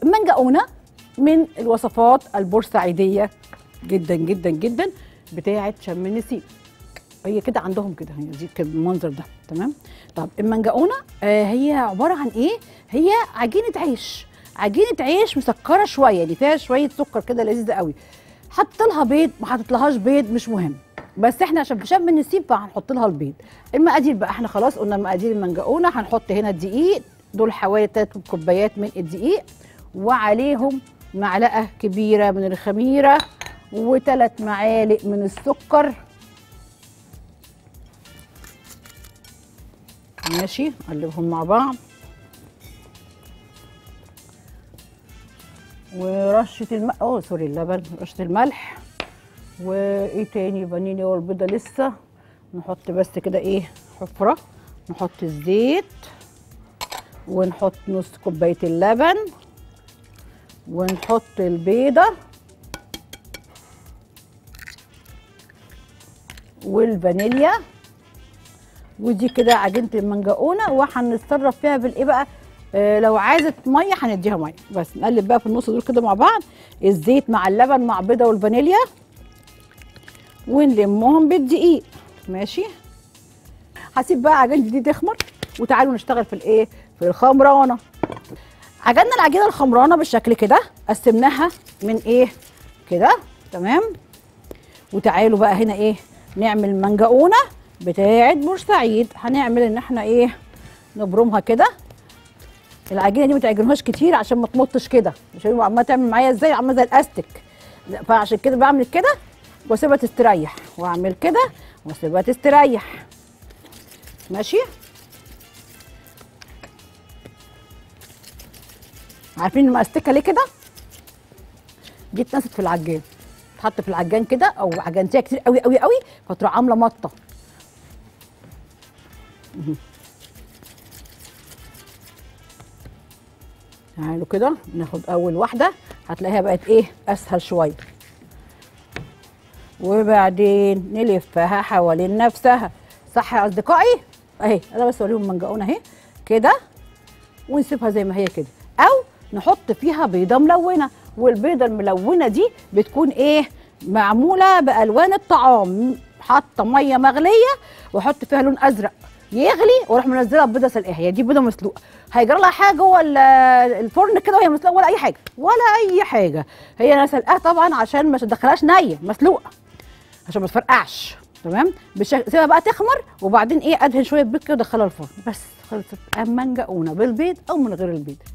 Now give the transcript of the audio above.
المنجقونه من الوصفات البورسعيديه جدا جدا جدا بتاعه شم النسيم هي كده عندهم كده هي دي كده بالمنظر ده تمام طب المنجقونه آه هي عباره عن ايه هي عجينه عيش عجينه عيش مسكره شويه دي فيها شويه سكر كده لذيذه قوي حط لها بيض ما حطيتلهاش بيض مش مهم بس احنا عشان في شم النسيم فهنحط لها البيض المقادير بقى احنا خلاص قلنا المقادير المنجقونه هنحط هنا الدقيق دول حوالي 3 كوبايات من الدقيق وعليهم معلقه كبيره من الخميره وثلاث معالق من السكر ماشي نقلبهم مع بعض ورشه الماء اه سوري اللبن رشه الملح وايه تاني فانيليا والبيضه لسه نحط بس كده ايه حفره نحط الزيت ونحط نص كوبايه اللبن ونحط البيضه والفانيليا ودي كده عجينه المنجقونه وهنتصرف فيها بالايه بقى آه لو عايزه ميه هنديها ميه بس نقلب بقى في النص دول كده مع بعض الزيت مع اللبن مع البيضه والفانيليا ونلمهم بالدقيق ماشي هسيب بقى عجينتي دي تخمر وتعالوا نشتغل في الايه في الخمرانه عجننا العجينه الخمرانه بالشكل كده قسمناها من ايه كده تمام وتعالوا بقى هنا ايه نعمل منجقونه بتاعه بورسعيد هنعمل ان احنا ايه نبرمها كده العجينه دي ما تعجنوهاش كتير عشان ما تمطش كده مش عماله تعمل معايا ازاي عامله زي الاستيك لا، فعشان كده بعمل كده واسيبها تستريح واعمل كده واسيبها تستريح ماشي عارفين المأستكه ليه كده دي اتنست في العجان تحط في العجان كده او عجنتيها كتير قوي قوي قوي فتروح عامله مطه مهم. تعالوا كده ناخد اول واحده هتلاقيها بقت ايه اسهل شويه وبعدين نلفها حوالين نفسها صح يا اصدقائي اهي انا بس اوريهم منجقونه اهي كده ونسيبها زي ما هي كده او نحط فيها بيضه ملونه والبيضه الملونه دي بتكون ايه معموله بالوان الطعام حاطه ميه مغليه واحط فيها لون ازرق يغلي واروح منزلها بيضه سلقاها هي دي بيضه مسلوقه هيجرى لها حاجه ولا الفرن كده وهي مسلوقه ولا اي حاجه ولا اي حاجه هي انا سلقاها طبعا عشان ما تدخلهاش نيه مسلوقه عشان ما تفرقعش تمام بالشكل سيبها بقى تخمر وبعدين ايه ادهن شويه بيض كده وادخلها الفرن بس خلصت منجقونه بالبيض او من غير البيض